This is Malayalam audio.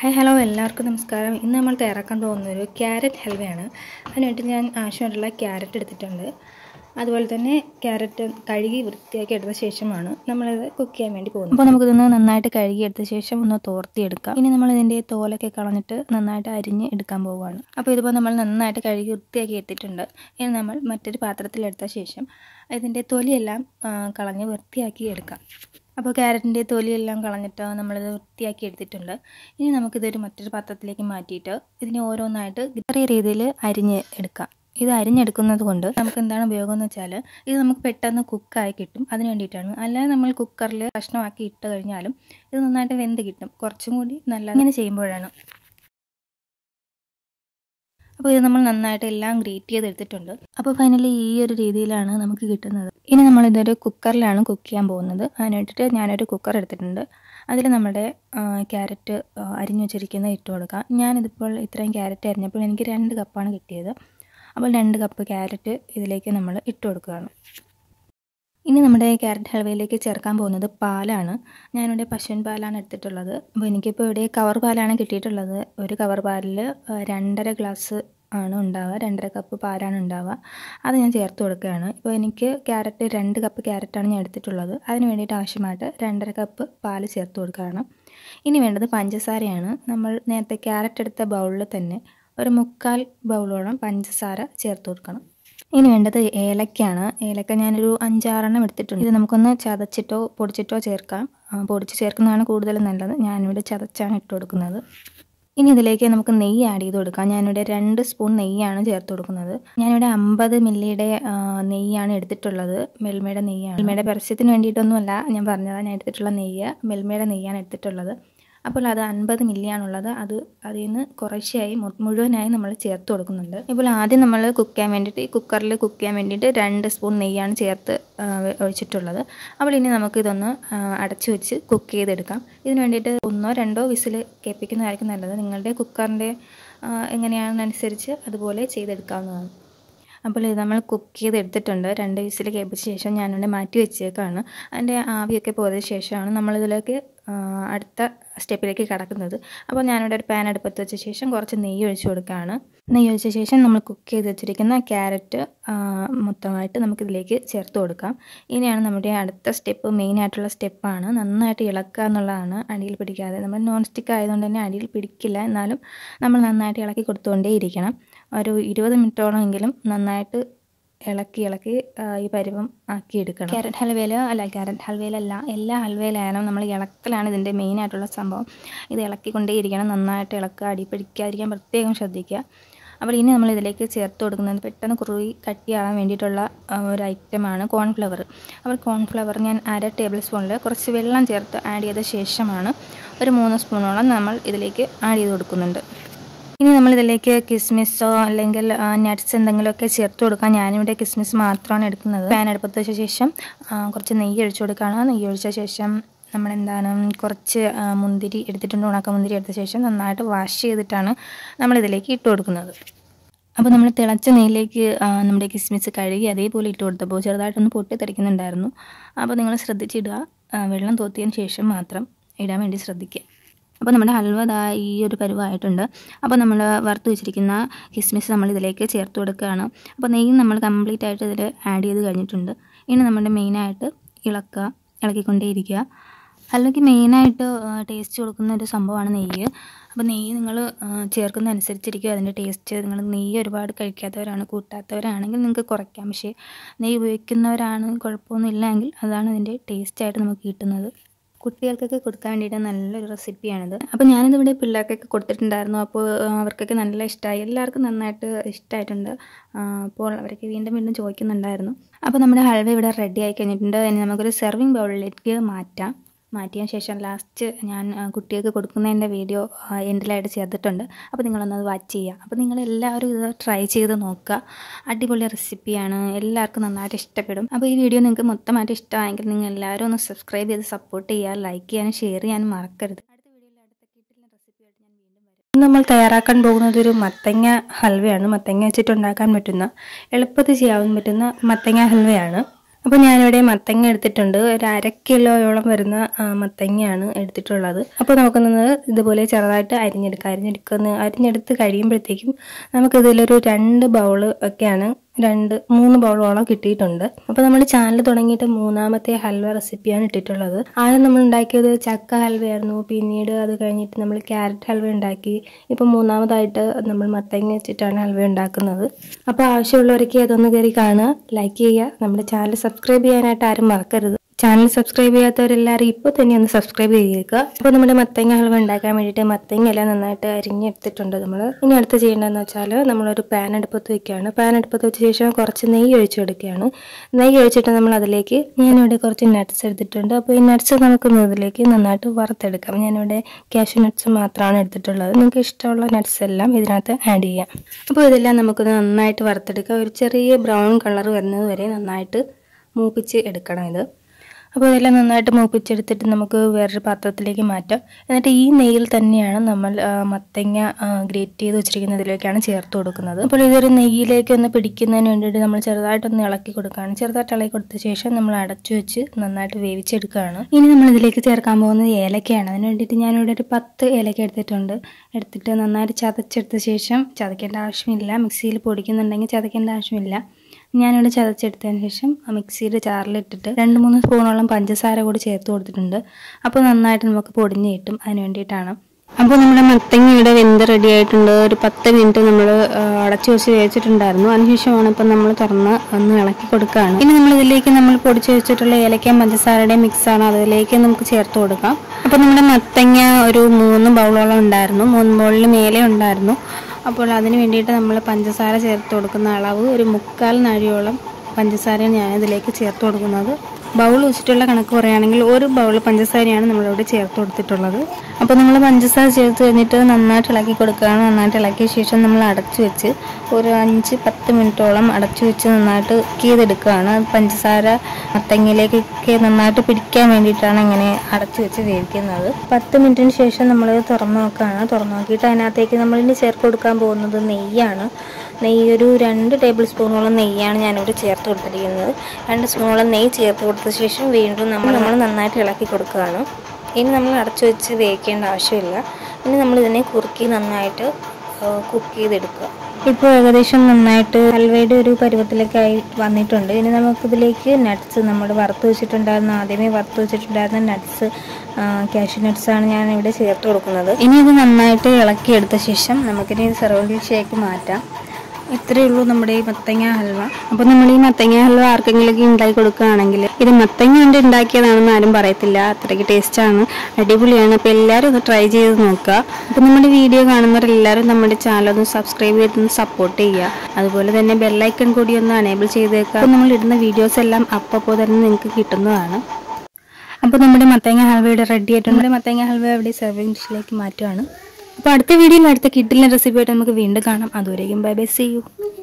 ഹായ് ഹലോ എല്ലാവർക്കും നമസ്കാരം ഇന്ന് നമ്മൾ തയ്യാറാക്കാൻ പോകുന്നൊരു ക്യാരറ്റ് ഹൽവയാണ് അതിനായിട്ട് ഞാൻ ആവശ്യമായിട്ടുള്ള ക്യാരറ്റ് എടുത്തിട്ടുണ്ട് അതുപോലെ തന്നെ ക്യാരറ്റ് കഴുകി വൃത്തിയാക്കി എടുത്ത ശേഷമാണ് നമ്മളിത് കുക്ക് ചെയ്യാൻ വേണ്ടി പോകുന്നത് അപ്പോൾ നമുക്കിതൊന്ന് നന്നായിട്ട് കഴുകി എടുത്ത ശേഷം ഒന്ന് തോർത്തിയെടുക്കാം ഇനി നമ്മൾ ഇതിൻ്റെ തോലൊക്കെ കളഞ്ഞിട്ട് നന്നായിട്ട് അരിഞ്ഞ് എടുക്കാൻ പോവുകയാണ് അപ്പോൾ ഇതിപ്പോൾ നമ്മൾ നന്നായിട്ട് കഴുകി വൃത്തിയാക്കി എടുത്തിട്ടുണ്ട് ഇനി നമ്മൾ മറ്റൊരു പാത്രത്തിലെടുത്ത ശേഷം ഇതിൻ്റെ തൊലിയെല്ലാം ആ, കളഞ്ഞ് വൃത്തിയാക്കി എടുക്കാം അപ്പോൾ ക്യാരറ്റിൻ്റെ തൊലിയെല്ലാം കളഞ്ഞിട്ട് നമ്മളിത് വൃത്തിയാക്കി എടുത്തിട്ടുണ്ട് ഇനി നമുക്കിതൊരു മറ്റൊരു പാത്രത്തിലേക്ക് മാറ്റിയിട്ട് ഇതിനെ ഓരോന്നായിട്ട് ചെറിയ രീതിയിൽ അരിഞ്ഞ് എടുക്കാം ഇത് അരിഞ്ഞെടുക്കുന്നത് കൊണ്ട് നമുക്ക് എന്താണ് ഉപയോഗം എന്ന് വെച്ചാൽ ഇത് നമുക്ക് പെട്ടെന്ന് കുക്കായി കിട്ടും അതിന് വേണ്ടിയിട്ടാണ് അല്ലാതെ നമ്മൾ കുക്കറിൽ കഷ്ണമാക്കി ഇട്ട് കഴിഞ്ഞാലും ഇത് നന്നായിട്ട് വെന്ത് കിട്ടും കുറച്ചും കൂടി നല്ല ഇങ്ങനെ ചെയ്യുമ്പോഴാണ് അപ്പോൾ ഇത് നമ്മൾ നന്നായിട്ട് എല്ലാം ഗ്രേറ്റ് ചെയ്തെടുത്തിട്ടുണ്ട് അപ്പോൾ ഫൈനലി ഈ ഒരു രീതിയിലാണ് നമുക്ക് കിട്ടുന്നത് ഇനി നമ്മൾ ഇതൊരു കുക്കറിലാണ് കുക്ക് ചെയ്യാൻ പോകുന്നത് അതിന് വേണ്ടിയിട്ട് ഞാനൊരു കുക്കർ എടുത്തിട്ടുണ്ട് അതിൽ നമ്മുടെ ക്യാരറ്റ് അരിഞ്ഞു വെച്ചിരിക്കുന്നത് ഇട്ട് കൊടുക്കാം ഞാനിതിപ്പോൾ ഇത്രയും ക്യാരറ്റ് അരിഞ്ഞപ്പോൾ എനിക്ക് രണ്ട് കപ്പാണ് കിട്ടിയത് അപ്പോൾ രണ്ട് കപ്പ് ക്യാരറ്റ് ഇതിലേക്ക് നമ്മൾ ഇട്ട് കൊടുക്കുകയാണ് ഇനി നമ്മുടെ ക്യാരറ്റ് ഹൽവയിലേക്ക് ചേർക്കാൻ പോകുന്നത് പാലാണ് ഞാനിവിടെ പശുവിൻ പാലാണ് എടുത്തിട്ടുള്ളത് അപ്പോൾ എനിക്കിപ്പോൾ ഇവിടെ കവർ പാലാണ് കിട്ടിയിട്ടുള്ളത് ഒരു കവർ പാലിൽ രണ്ടര ഗ്ലാസ് ആണ് ഉണ്ടാവുക രണ്ടര കപ്പ് പാലാണ് ഉണ്ടാവുക അത് ഞാൻ ചേർത്ത് കൊടുക്കുകയാണ് ഇപ്പോൾ എനിക്ക് ക്യാരറ്റ് രണ്ട് കപ്പ് ക്യാരറ്റാണ് ഞാൻ എടുത്തിട്ടുള്ളത് അതിന് വേണ്ടിയിട്ട് ആവശ്യമായിട്ട് രണ്ടര കപ്പ് പാൽ ചേർത്ത് കൊടുക്കുകയാണ് ഇനി വേണ്ടത് പഞ്ചസാരയാണ് നമ്മൾ നേരത്തെ ക്യാരറ്റ് എടുത്ത ബൗളിൽ തന്നെ ഒരു മുക്കാൽ ബൗളോളം പഞ്ചസാര ചേർത്ത് കൊടുക്കണം ഇനി വേണ്ടത് ഏലക്കയാണ് ഏലക്ക ഞാനൊരു അഞ്ചാറെണ്ണം എടുത്തിട്ടുണ്ട് ഇത് നമുക്കൊന്ന് ചതച്ചിട്ടോ പൊടിച്ചിട്ടോ ചേർക്കാം ആ, പൊടിച്ച് ചേർക്കുന്നതാണ് കൂടുതൽ നല്ലത് ഞാനിവിടെ ചതച്ചാണ് ഇട്ട് കൊടുക്കുന്നത് ഇനി ഇതിലേക്ക് നമുക്ക് നെയ്യ് ആഡ് ചെയ്ത് കൊടുക്കാം ഞാനിവിടെ രണ്ട് സ്പൂൺ നെയ്യാണ് ചേർത്ത് കൊടുക്കുന്നത് ഞാനിവിടെ അമ്പത് മില്ലിയുടെ ആ, നെയ്യാണ് എടുത്തിട്ടുള്ളത് മെൽമയുടെ നെയ്യാണ് മെൽമയുടെ പരസ്യത്തിന് വേണ്ടിയിട്ടൊന്നുമല്ല ഞാൻ പറഞ്ഞതാണ് ഞാൻ എടുത്തിട്ടുള്ള നെയ്യ് മെൽമയുടെ നെയ്യാണ് എടുത്തിട്ടുള്ളത് അപ്പോൾ അത് അൻപത് മില്ലിയാണുള്ളത് അത് അതിൽ നിന്ന് കുറേശ്ശെയായി മു- മുഴുവനായി നമ്മൾ ചേർത്ത് കൊടുക്കുന്നുണ്ട് ഇപ്പോൾ ആദ്യം നമ്മൾ കുക്ക് ചെയ്യാൻ വേണ്ടിയിട്ട് ഈ കുക്കറിൽ കുക്ക് ചെയ്യാൻ വേണ്ടിയിട്ട് രണ്ട് സ്പൂൺ നെയ്യാണ് ചേർത്ത് ആ, വെ- ഒഴിച്ചിട്ടുള്ളത് അപ്പോൾ ഇനി നമുക്കിതൊന്ന് ആ, അടച്ചു വെച്ച് കുക്ക് ചെയ്തെടുക്കാം ഇതിന് വേണ്ടിയിട്ട് ഒന്നോ രണ്ടോ വിസിൽ കേൾപ്പിക്കുന്നതായിരിക്കും നല്ലത് നിങ്ങളുടെ കുക്കറിൻ്റെ എങ്ങനെയാണെന്നനുസരിച്ച് അതുപോലെ ചെയ്തെടുക്കാവുന്നതാണ് അപ്പോൾ ഇത് നമ്മൾ കുക്ക് ചെയ്തെടുത്തിട്ടുണ്ട് രണ്ട് വിസിൽ കേൾപ്പിച്ച ശേഷം ഞാനിവിടെ മാറ്റി വെച്ചേക്കാണ് അതിൻ്റെ ആവിയൊക്കെ പോയതിന് ശേഷമാണ് നമ്മളിതിലേക്ക് ആ, അടുത്ത സ്റ്റെപ്പിലേക്ക് കടക്കുന്നത് അപ്പോൾ ഞാനിവിടെ ഒരു പാൻ അടുപ്പത്ത് വെച്ച ശേഷം കുറച്ച് നെയ്യ് ഒഴിച്ച് കൊടുക്കുകയാണ് നെയ്യ് ഒഴിച്ച ശേഷം നമ്മൾ കുക്ക് ചെയ്ത് വെച്ചിരിക്കുന്ന ക്യാരറ്റ് ആ, മൊത്തമായിട്ട് നമുക്കിതിലേക്ക് ചേർത്ത് കൊടുക്കാം ഇനിയാണ് നമ്മുടെ അടുത്ത സ്റ്റെപ്പ് മെയിൻ ആയിട്ടുള്ള സ്റ്റെപ്പാണ് നന്നായിട്ട് ഇളക്കുക എന്നുള്ളതാണ് അടിയിൽ പിടിക്കാതെ നമ്മൾ നോൺ സ്റ്റിക്ക് ആയതുകൊണ്ട് തന്നെ അടിയിൽ പിടിക്കില്ല എന്നാലും നമ്മൾ നന്നായിട്ട് ഇളക്കി കൊടുത്തുകൊണ്ടേ ഇരിക്കണം ഒരു ഇരുപത് മിനിറ്റോളം എങ്കിലും നന്നായിട്ട് ഇളക്കി ഇളക്കി ആ, ഈ പരുവം ആക്കി എടുക്കണം ക്യാരറ്റ് ഹൽവയിൽ അല്ല ക്യാരറ്റ് ഹൽവയിലല്ല എല്ലാ ഹൽവയിലായാലും നമ്മൾ ഇളക്കലാണ് ഇതിൻ്റെ മെയിൻ ആയിട്ടുള്ള സംഭവം ഇത് ഇളക്കിക്കൊണ്ടേ ഇരിക്കണം നന്നായിട്ട് ഇളക്കുക അടി പിടിക്കാതിരിക്കാൻ പ്രത്യേകം ശ്രദ്ധിക്കുക അപ്പോൾ ഇനി നമ്മൾ ഇതിലേക്ക് ചേർത്ത് കൊടുക്കുന്നത് പെട്ടെന്ന് കുറുകി കട്ടിയാവാൻ വേണ്ടിയിട്ടുള്ള ആ, ഒരു ഐറ്റമാണ് കോൺഫ്ലവർ അപ്പോൾ കോൺഫ്ലവർ ഞാൻ അര ടേബിൾ സ്പൂണിൽ കുറച്ച് വെള്ളം ചേർത്ത് ആഡ് ചെയ്ത ശേഷമാണ് ഒരു മൂന്ന് സ്പൂണോളം നമ്മൾ ഇതിലേക്ക് ആഡ് ചെയ്ത് കൊടുക്കുന്നുണ്ട് ഇനി നമ്മൾ ഇതിലേക്ക് കിസ്മിസോ അല്ലെങ്കിൽ നട്ട്സ് എന്തെങ്കിലുമൊക്കെ ചേർത്ത് കൊടുക്കാം ഞാനിവിടെ കിസ്മിസ് മാത്രമാണ് എടുക്കുന്നത് പാൻ അടുപ്പത്ത് വെച്ച ശേഷം ആ, കുറച്ച് നെയ്യ് ഒഴിച്ചു കൊടുക്കുകയാണ് നെയ്യ് ഒഴിച്ച ശേഷം നമ്മളെന്താണ് കുറച്ച് ആ, മുന്തിരി എടുത്തിട്ടുണ്ട് ഉണക്ക മുന്തിരി എടുത്ത ശേഷം നന്നായിട്ട് വാഷ് ചെയ്തിട്ടാണ് നമ്മളിതിലേക്ക് ഇട്ട് കൊടുക്കുന്നത് അപ്പോൾ നമ്മൾ തിളച്ച നെയ്യിലേക്ക് ആ, നമ്മുടെ കിസ്മിസ് കഴുകി അതേപോലെ ഇട്ട് കൊടുത്തപ്പോൾ ചെറുതായിട്ടൊന്ന് പൊട്ടി തെറിക്കുന്നുണ്ടായിരുന്നു അപ്പോൾ നിങ്ങൾ ശ്രദ്ധിച്ചിടുക ആ, വെള്ളം തോത്തിയതിന് ശേഷം മാത്രം ഇടാൻ വേണ്ടി ശ്രദ്ധിക്കുക അപ്പോൾ നമ്മുടെ ഹൽവ ദാ ഈ ഒരു പരുവമായിട്ടുണ്ട് അപ്പോൾ നമ്മൾ വറുത്ത് വെച്ചിരിക്കുന്ന കിസ്മിസ് നമ്മൾ ഇതിലേക്ക് ചേർത്ത് കൊടുക്കുകയാണ് അപ്പോൾ നെയ്യ് നമ്മൾ കംപ്ലീറ്റ് ആയിട്ട് ഇതിൽ ആഡ് ചെയ്ത് കഴിഞ്ഞിട്ടുണ്ട് ഇനി നമ്മുടെ മെയിനായിട്ട് ഇളക്കുക ഇളക്കിക്കൊണ്ടേയിരിക്കുക അല്ലെങ്കിൽ മെയിനായിട്ട് ടേസ്റ്റ് കൊടുക്കുന്ന ഒരു സംഭവമാണ് നെയ്യ് അപ്പോൾ നെയ്യ് നിങ്ങൾ ചേർക്കുന്ന അനുസരിച്ചിരിക്കും അതിൻ്റെ ടേസ്റ്റ് നിങ്ങൾ നെയ്യ് ഒരുപാട് കഴിക്കാത്തവരാണ് കൂട്ടാത്തവരാണെങ്കിൽ നിങ്ങൾക്ക് കുറയ്ക്കാം പക്ഷേ നെയ്യ് ഉപയോഗിക്കുന്നവരാണ് കുഴപ്പമൊന്നുമില്ല എങ്കിൽ അതാണ് അതിൻ്റെ ടേസ്റ്റായിട്ട് നമുക്ക് കിട്ടുന്നത് കുട്ടികൾക്കൊക്കെ കൊടുക്കാൻ വേണ്ടിയിട്ട് നല്ലൊരു റെസിപ്പിയാണിത് അപ്പോൾ ഞാനിതിവിടെ പിള്ളേർക്കൊക്കെ കൊടുത്തിട്ടുണ്ടായിരുന്നു അപ്പോൾ ആ, അവർക്കൊക്കെ നല്ല ഇഷ്ടമായി എല്ലാവർക്കും നന്നായിട്ട് ഇഷ്ടമായിട്ടുണ്ട് ആ, അപ്പോൾ അവരൊക്കെ വീണ്ടും വീണ്ടും ചോദിക്കുന്നുണ്ടായിരുന്നു അപ്പോൾ നമ്മുടെ ഹൽവ ഇവിടെ റെഡി ആയി കഴിഞ്ഞിട്ടുണ്ട് ഇനി നമുക്കൊരു സെർവിങ് ബൗളിലേക്ക് മാറ്റാം മാറ്റിയ ശേഷം ലാസ്റ്റ് ഞാൻ ആ, കുട്ടികൾക്ക് കൊടുക്കുന്നതിൻ്റെ വീഡിയോ എൻഡിലായിട്ട് ചേർത്തിട്ടുണ്ട് അപ്പോൾ നിങ്ങളൊന്നത് വാച്ച് ചെയ്യുക അപ്പോൾ നിങ്ങളെല്ലാവരും ഇത് ട്രൈ ചെയ്ത് നോക്കുക അടിപൊളി റെസിപ്പിയാണ് എല്ലാവർക്കും നന്നായിട്ട് ഇഷ്ടപ്പെടും അപ്പോൾ ഈ വീഡിയോ നിങ്ങൾക്ക് മൊത്തമായിട്ട് ഇഷ്ടമായെങ്കിൽ നിങ്ങൾ എല്ലാവരും ഒന്ന് സബ്സ്ക്രൈബ് ചെയ്ത് സപ്പോർട്ട് ചെയ്യുക ലൈക്ക് ചെയ്യാനും ഷെയർ ചെയ്യാനും മറക്കരുത് ഇന്ന് നമ്മൾ തയ്യാറാക്കാൻ പോകുന്നത് ഒരു മത്തങ്ങ ഹൽവയാണ് മത്തങ്ങ വെച്ചിട്ട് ഉണ്ടാക്കാൻ പറ്റുന്ന എളുപ്പത്തിൽ ചെയ്യാൻ പറ്റുന്ന മത്തങ്ങ ഹൽവയാണ് അപ്പോൾ ഞാനിവിടെ മത്തങ്ങ എടുത്തിട്ടുണ്ട് ഒരു അര കിലോയോളം വരുന്ന ആ, മത്തങ്ങയാണ് എടുത്തിട്ടുള്ളത് അപ്പോൾ നമുക്കൊന്ന് ഇതുപോലെ ചെറുതായിട്ട് അരിഞ്ഞെടുക്കാം അരിഞ്ഞെടുക്കുന്ന അരിഞ്ഞെടുത്ത് കഴിയുമ്പോഴത്തേക്കും നമുക്കിതിലൊരു രണ്ട് ബൗള് ഒക്കെയാണ് രണ്ട് മൂന്ന് ബൗളോളം കിട്ടിയിട്ടുണ്ട് അപ്പോൾ നമ്മൾ ചാനൽ തുടങ്ങിയിട്ട് മൂന്നാമത്തെ ഹൽവ റെസിപ്പിയാണ് ഇട്ടിട്ടുള്ളത് ആദ്യം നമ്മൾ ഉണ്ടാക്കിയത് ചക്ക ഹൽവയായിരുന്നു പിന്നീട് അത് കഴിഞ്ഞിട്ട് നമ്മൾ ക്യാരറ്റ് ഹൽവ ഉണ്ടാക്കി ഇപ്പോൾ മൂന്നാമതായിട്ട് നമ്മൾ മത്തങ്ങ വെച്ചിട്ടാണ് ഹൽവ ഉണ്ടാക്കുന്നത് അപ്പോൾ ആവശ്യമുള്ളവരൊക്കെ അതൊന്ന് കയറി കാണുക ലൈക്ക് ചെയ്യുക നമ്മുടെ ചാനൽ സബ്സ്ക്രൈബ് ചെയ്യാനായിട്ട് ആരും മറക്കരുത് ചാനൽ സബ്സ്ക്രൈബ് ചെയ്യാത്തവരെല്ലാവരും ഇപ്പോൾ തന്നെ ഒന്ന് സബ്സ്ക്രൈബ് ചെയ്തേക്കുക അപ്പോൾ നമ്മുടെ മത്തങ്ങ ഹൽവ ഉണ്ടാക്കാൻ വേണ്ടിയിട്ട് മത്തങ്ങ എല്ലാം നന്നായിട്ട് അരിഞ്ഞെടുത്തിട്ടുണ്ട് നമ്മൾ ഇനി അടുത്ത് ചെയ്യേണ്ടതെന്ന് വെച്ചാൽ നമ്മളൊരു പാൻ അടുപ്പത്ത് വെക്കുകയാണ് പാൻ അടുപ്പത്ത് വെച്ച ശേഷം കുറച്ച് നെയ്യ് ഒഴിച്ചു കൊടുക്കുകയാണ് നെയ്യ് ഒഴിച്ചിട്ട് നമ്മൾ അതിലേക്ക് ഞാനിവിടെ കുറച്ച് നട്ട്സ് എടുത്തിട്ടുണ്ട് അപ്പോൾ ഈ നട്ട്സ് നമുക്ക് ഇതിലേക്ക് നന്നായിട്ട് വറുത്തെടുക്കാം ഞാനിവിടെ കാഷ്യൂ നട്ട്സ് മാത്രമാണ് എടുത്തിട്ടുള്ളത് നിങ്ങൾക്ക് ഇഷ്ടമുള്ള നട്ട്സ് എല്ലാം ഇതിനകത്ത് ആഡ് ചെയ്യാം അപ്പോൾ ഇതെല്ലാം നമുക്ക് നന്നായിട്ട് വറുത്തെടുക്കാം ഒരു ചെറിയ ബ്രൗൺ കളർ വരുന്നത് വരെ നന്നായിട്ട് മൂപ്പിച്ച് എടുക്കണം ഇത് അപ്പോൾ ഇതെല്ലാം നന്നായിട്ട് മൂപ്പിച്ചെടുത്തിട്ട് നമുക്ക് വേറൊരു പാത്രത്തിലേക്ക് മാറ്റാം എന്നിട്ട് ഈ നെയ്യിൽ തന്നെയാണ് നമ്മൾ ആ, മത്തങ്ങ ഗ്രേറ്റ് ചെയ്ത് വെച്ചിരിക്കുന്നതിലേക്കാണ് ചേർത്ത് കൊടുക്കുന്നത് അപ്പോൾ ഇതൊരു നെയ്യിലേക്ക് ഒന്ന് പിടിക്കുന്നതിന് വേണ്ടിയിട്ട് നമ്മൾ ചെറുതായിട്ടൊന്ന് ഇളക്കി കൊടുക്കുകയാണ് ചെറുതായിട്ട് ഇളക്കി കൊടുത്ത ശേഷം നമ്മൾ അടച്ചു വെച്ച് നന്നായിട്ട് വേവിച്ചെടുക്കുകയാണ് ഇനി നമ്മൾ ഇതിലേക്ക് ചേർക്കാൻ പോകുന്നത് ഏലക്കയാണ് അതിന് വേണ്ടിയിട്ട് ഞാനിവിടെ ഒരു പത്ത് ഏലക്ക എടുത്തിട്ടുണ്ട് എടുത്തിട്ട് നന്നായിട്ട് ചതച്ചെടുത്ത ശേഷം ചതയ്ക്കേണ്ട ആവശ്യമില്ല മിക്സിയിൽ പൊടിക്കുന്നുണ്ടെങ്കിൽ ചതയ്ക്കേണ്ട ആവശ്യമില്ല ഞാനിവിടെ ചതച്ചെടുത്തതിന് ശേഷം ആ മിക്സിയുടെ ജാറിലിട്ടിട്ട് രണ്ട് മൂന്ന് സ്പൂണോളം പഞ്ചസാര കൂടി ചേർത്ത് കൊടുത്തിട്ടുണ്ട് അപ്പോൾ നന്നായിട്ട് നമുക്ക് പൊടിഞ്ഞ് കിട്ടും അതിന് വേണ്ടിയിട്ടാണ് അപ്പോൾ നമ്മുടെ മത്തങ്ങ ഇവിടെ വെന്ത് റെഡി ആയിട്ടുണ്ട് ഒരു പത്ത് മിനിറ്റ് നമ്മൾ അടച്ചു വെച്ച് വേവിച്ചിട്ടുണ്ടായിരുന്നു അതിനുശേഷമാണ് ഇപ്പം നമ്മൾ തുറന്ന് ഒന്ന് ഇളക്കി കൊടുക്കുകയാണ് ഇനി നമ്മൾ ഇതിലേക്ക് നമ്മൾ പൊടിച്ച് വെച്ചിട്ടുള്ള ഏലക്കയും പഞ്ചസാരയുടെയും മിക്സാണ് അതിലേക്ക് നമുക്ക് ചേർത്ത് കൊടുക്കാം അപ്പോൾ നമ്മുടെ മത്തങ്ങ ഒരു മൂന്ന് ബൗളോളം ഉണ്ടായിരുന്നു മൂന്ന് ബൗളിൽ മേലെ ഉണ്ടായിരുന്നു അപ്പോൾ അതിന് വേണ്ടിയിട്ട് നമ്മൾ പഞ്ചസാര ചേർത്ത് കൊടുക്കുന്ന അളവ് ഒരു മുക്കാൽ നാഴിയോളം പഞ്ചസാരയാണ് ഞാനിതിലേക്ക് ചേർത്ത് കൊടുക്കുന്നത് ബൗൾ വെച്ചിട്ടുള്ള കണക്ക് പറയുകയാണെങ്കിൽ ഒരു ബൗൾ പഞ്ചസാരയാണ് നമ്മളിവിടെ ചേർത്ത് കൊടുത്തിട്ടുള്ളത് അപ്പോൾ നമ്മൾ പഞ്ചസാര ചേർത്ത് കഴിഞ്ഞിട്ട് നന്നായിട്ട് ഇളക്കി കൊടുക്കുകയാണ് നന്നായിട്ട് ഇളക്കിയ ശേഷം നമ്മൾ അടച്ചു വെച്ച് ഒരു അഞ്ച് പത്ത് മിനിറ്റോളം അടച്ചു വെച്ച് നന്നായിട്ട് കുക്ക് ചെയ്തെടുക്കുകയാണ് പഞ്ചസാര മത്തങ്ങയിലേക്കൊക്കെ നന്നായിട്ട് പിടിക്കാൻ വേണ്ടിയിട്ടാണ് ഇങ്ങനെ അടച്ചു വെച്ച് വേവിക്കുന്നത് പത്ത് മിനിറ്റിന് ശേഷം നമ്മൾ തുറന്നു നോക്കുകയാണ് തുറന്നു നോക്കിയിട്ട് അതിനകത്തേക്ക് നമ്മളിനി ചേർത്ത് കൊടുക്കാൻ പോകുന്നത് നെയ്യാണ് നെയ്യ് ഒരു രണ്ട് ടേബിൾ സ്പൂണോളം നെയ്യാണ് ഞാനിവിടെ ചേർത്ത് കൊടുത്തിരിക്കുന്നത് രണ്ട് സ്പൂണോളം നെയ്യ് ചേർത്ത് കൊടുത്ത ശേഷം വീണ്ടും നമ്മൾ നമ്മൾ നന്നായിട്ട് ഇളക്കി കൊടുക്കുകയാണ് ഇനി നമ്മൾ അടച്ചു വെച്ച് വേവിക്കേണ്ട ആവശ്യമില്ല ഇനി നമ്മൾ ഇതിനെ കുറുക്കി നന്നായിട്ട് കുക്ക് ചെയ്തെടുക്കുക ഇപ്പോൾ ഏകദേശം നന്നായിട്ട് ഹൽവയുടെ ഒരു പരുവത്തിലേക്കായി വന്നിട്ടുണ്ട് ഇനി നമുക്കിതിലേക്ക് നട്ട്സ് നമ്മൾ വറുത്ത് വെച്ചിട്ടുണ്ടായിരുന്ന ആദ്യമേ വറുത്ത് വെച്ചിട്ടുണ്ടായിരുന്ന നട്ട്സ് കാഷ്യൂ നട്ട്സാണ് ഞാൻ ഇവിടെ ചേർത്ത് കൊടുക്കുന്നത് ഇനി ഇത് നന്നായിട്ട് ഇളക്കിയെടുത്ത ശേഷം നമുക്കിനി സെർവിംഗ് ഷേക്ക് മാറ്റാം ഇത്രയേ ഉള്ളൂ നമ്മുടെ ഈ മത്തങ്ങ ഹൽവ അപ്പോൾ നമ്മൾ ഈ മത്തങ്ങ ഹൽവ ആർക്കെങ്കിലൊക്കെ ഉണ്ടാക്കി കൊടുക്കുകയാണെങ്കിൽ ഇത് മത്തങ്ങ കൊണ്ട് ഉണ്ടാക്കിയതാണെന്ന് ആരും പറയത്തില്ല അത്രയ്ക്ക് ടേസ്റ്റാണ് അടിപൊളിയാണ് അപ്പോൾ എല്ലാവരും ഒന്ന് ട്രൈ ചെയ്ത് നോക്കുക അപ്പോൾ നമ്മുടെ വീഡിയോ കാണുന്നവരെല്ലാവരും നമ്മുടെ ചാനൽ ഒന്ന് സബ്സ്ക്രൈബ് ചെയ്തൊന്ന് സപ്പോർട്ട് ചെയ്യുക അതുപോലെ തന്നെ ബെല്ലൈക്കൺ കൂടി ഒന്ന് അനേബിൾ ചെയ്തേക്കുക അപ്പോൾ നമ്മൾ ഇടുന്ന വീഡിയോസ് എല്ലാം അപ്പോൾ തന്നെ നിങ്ങൾക്ക് കിട്ടുന്നതാണ് അപ്പോൾ നമ്മുടെ മത്തങ്ങ ഹൽവ ഇവിടെ റെഡി ആയിട്ടുണ്ട് നമ്മുടെ മത്തങ്ങ ഹൽവ ഇവിടെ സെർവിങ് ഡിഷിലേക്ക് മാറ്റുകയാണ് അപ്പോൾ അടുത്ത വീഡിയോയിൽ അടുത്ത കിഡിലെ റെസിപ്പി ആയിട്ട് നമുക്ക് വീണ്ടും കാണാം അതുവരെയും ബൈ ബൈ സി യു